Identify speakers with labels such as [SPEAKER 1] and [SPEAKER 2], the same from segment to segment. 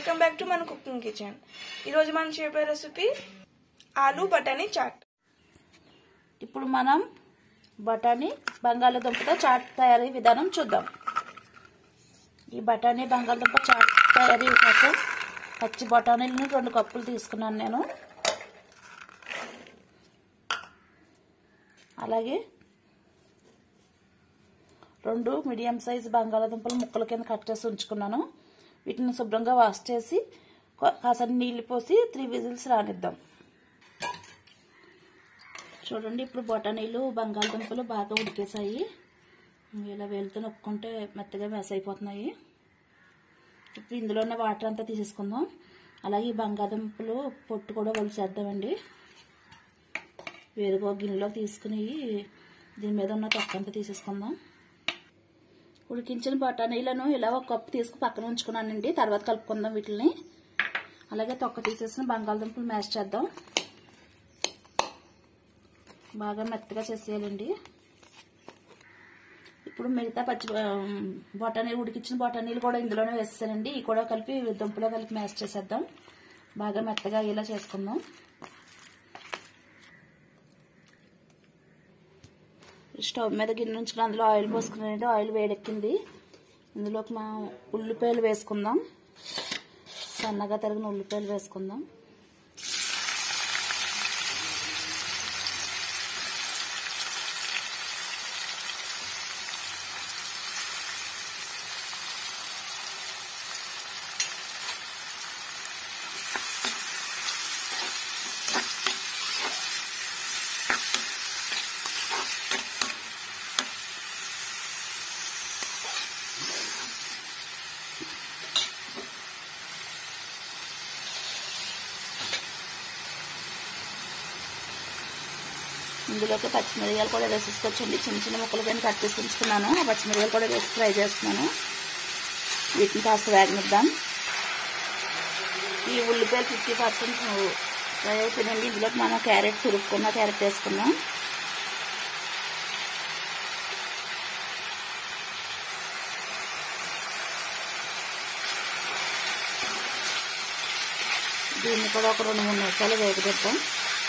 [SPEAKER 1] welcome back to మన cooking kitchen ఈరోజు మనం చేపే రెసిపీ ఆలు బటానీ చాట్
[SPEAKER 2] ఇప్పుడు మనం బఠానీ బంగాళదుంపతో చాట్ తయారీ విధానం చూద్దాం ఈ బఠానీ బంగాళదుంప చాట్ తయారీ కోసం పచ్చి బఠానీలను రెండు కప్పులు తీసుకున్నాను నేను అలాగే రెండు మీడియం సైజ్ బంగాళదుంపలు ముక్కల కింద కట్ చేసి ఉంచుకున్నాను వీటిని శుభ్రంగా వాష్ చేసి కాసరి నీళ్ళు పోసి త్రీ విజిల్స్ రానిద్దాం చూడండి ఇప్పుడు బొటానీలు బంగాళదుంపలు బాగా ఉడికేసాయి ఇలా వేలుతో నొక్కుంటే మెత్తగా మెస్ అయిపోతున్నాయి ఇప్పుడు ఇందులోనే వాటర్ అంతా తీసేసుకుందాం అలాగే ఈ బంగాళదుంపలు పొట్టు కూడా వలిసేద్దామండి వేరుగో గిన్నెలో తీసుకుని దీని మీద ఉన్న తొక్కంతా తీసేసుకుందాం ఉడికించిన బఠానీలను ఇలా ఒక కప్పు తీసుకు పక్కన ఉంచుకున్నానండి తర్వాత కలుపుకుందాం వీటిని అలాగే తొక్క తీసేసిన బంగాళదుంపలు మ్యాష్ చేద్దాం బాగా మెత్తగా చేసేయాలండి ఇప్పుడు మిగతా పచ్చి బొటానీ ఉడికించిన బొటానీలు కూడా ఇందులోనే వేసేసానండి ఇవి కూడా కలిపి దుంపలో కలిపి మ్యాష్ చేసేద్దాం బాగా మెత్తగా ఇలా చేసుకుందాం స్టవ్ మీద గిన్నె ఉంచుకుని అందులో ఆయిల్ పోసుకున్నానండి ఆయిల్ వేడెక్కింది ఇందులోకి మా ఉల్లిపాయలు వేసుకుందాం సన్నగా తరిగిన ఉల్లిపాయలు వేసుకుందాం ఇందులోకి పచ్చిమిరకాయలు కూడా వేసేసుకోవచ్చండి చిన్న చిన్న ముక్కలు కానీ కట్ చేసి ఉంచుకున్నాను ఆ పచ్చిమిరకాయలు కూడా వేసి ఫ్రై చేస్తున్నాను వీటిని కాస్త వేగనిద్దాం ఈ ఉల్లిపాయలు ఫిఫ్టీ పర్సెంట్ ఫ్రై అయిపోయిందండి ఇందులోకి మనం క్యారెట్ తురుపుకున్న క్యారెట్ వేసుకుందాం దీన్ని కూడా ఒక రెండు మూడు నిమిషాలు వేగదిద్దాం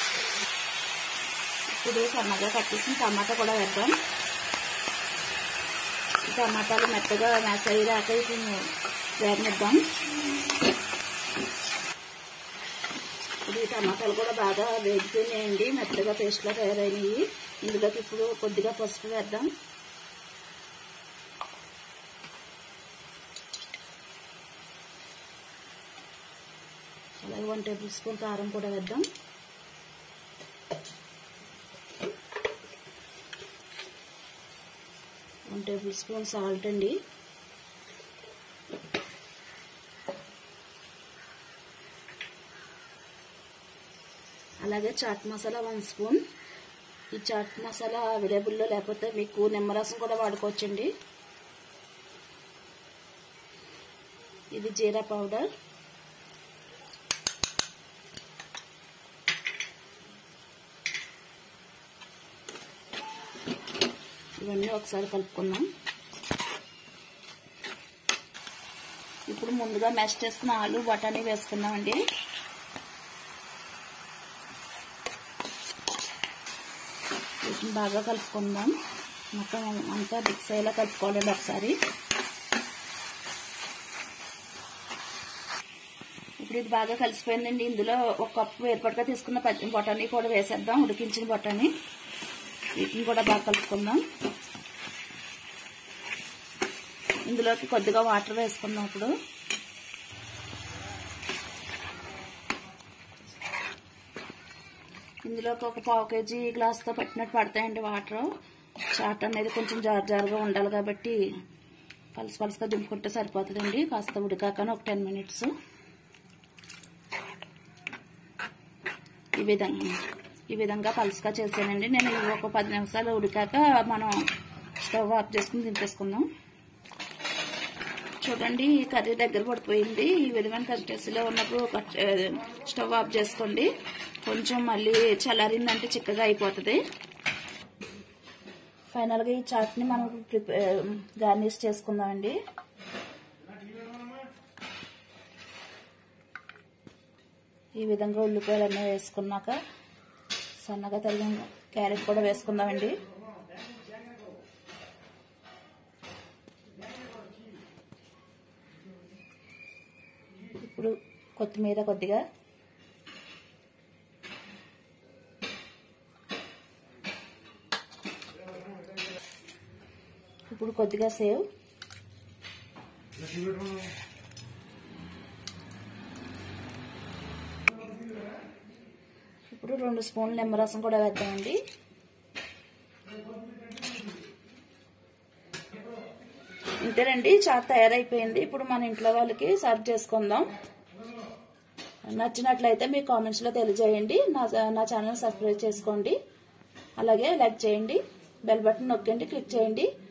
[SPEAKER 2] ఇప్పుడు సన్నగా కట్టేసిన టమాటా కూడా వేద్దాం టమాటాలు మెత్తగా మ్యాష్ అయ్యేదాకా వేగనిద్దాం ఇప్పుడు ఈ టమాటాలు కూడా బాగా వేగిపోయినాయండి మెత్తగా పేస్ట్లా తయారైనవి ఇందులోకి ఇప్పుడు కొద్దిగా పసుపు వేద్దాం అలాగే వన్ టేబుల్ స్పూన్ కారం కూడా వేద్దాం వన్ టేబుల్ స్పూన్ సాల్ట్ అండి అలాగే చాట్ మసాలా వన్ స్పూన్ ఈ చాట్ మసాలా అవైలబుల్లో లేకపోతే మీకు నిమ్మరసం కూడా వాడుకోవచ్చండి ఇది జీరా పౌడర్ ఇవన్నీ ఒకసారి కలుపుకుందాం ఇప్పుడు ముందుగా మెష్ చేసుకున్న ఆలు బఠానీ వేసుకుందామండి వీటిని బాగా కలుపుకుందాం మొత్తం అంతా మిక్స్ అయ్యేలా కలుపుకోవాలండి ఒకసారి ఇప్పుడు ఇది బాగా కలిసిపోయిందండి ఇందులో ఒక కప్పు ఏర్పాటుగా తీసుకున్న బఠానీ కూడా వేసేద్దాం ఉడికించిన బఠానీ వీటిని కూడా బాగా కలుపుకుందాం ఇందులోకి కొద్దిగా వాటర్ వేసుకుందాం ఇప్పుడు ఇందులోకి ఒక పావు కేజీ గ్లాస్తో పట్టినట్టు పడతాయండి వాటర్ చాట్ అనేది కొంచెం జారు జారుగా ఉండాలి కాబట్టి పలుసు పలుసుగా దింపుకుంటే సరిపోతుందండి కాస్త ఉడికాకనే ఒక టెన్ మినిట్స్ ఈ విధంగా ఈ విధంగా పలుసుగా చేసానండి నేను ఇవి ఒక పది నిమిషాలు ఉడికాక మనం స్టవ్ ఆఫ్ చేసుకుని దింపేసుకుందాం చూడండి ఈ కర్రీ దగ్గర పడిపోయింది ఈ విధమైన కర్రీలో ఉన్నప్పుడు స్టవ్ ఆఫ్ చేసుకోండి కొంచెం మళ్ళీ చల్లారిందంటే చిక్కగా అయిపోతుంది ఫైనల్గా ఈ చాట్ని మనం ప్రిపేర్ గార్నిష్ చేసుకుందామండి ఈ విధంగా ఉల్లిపాయలన్నీ వేసుకున్నాక సన్నగా తరిగిన క్యారెట్ కూడా వేసుకుందామండి ఇప్పుడు కొత్తిమీర కొద్దిగా ఇప్పుడు కొద్దిగా సేవ్ ఇప్పుడు రెండు స్పూన్లు నిమ్మరసం కూడా వేద్దామండి ఇంతేనండి చాట్ తయారైపోయింది ఇప్పుడు మన ఇంట్లో వాళ్ళకి సర్వ్ చేసుకుందాం నచ్చినట్లయితే మీ కామెంట్స్లో తెలియజేయండి నా నా ఛానల్ సబ్స్క్రైబ్ చేసుకోండి అలాగే లైక్ చేయండి బెల్ బటన్ నొక్కండి క్లిక్ చేయండి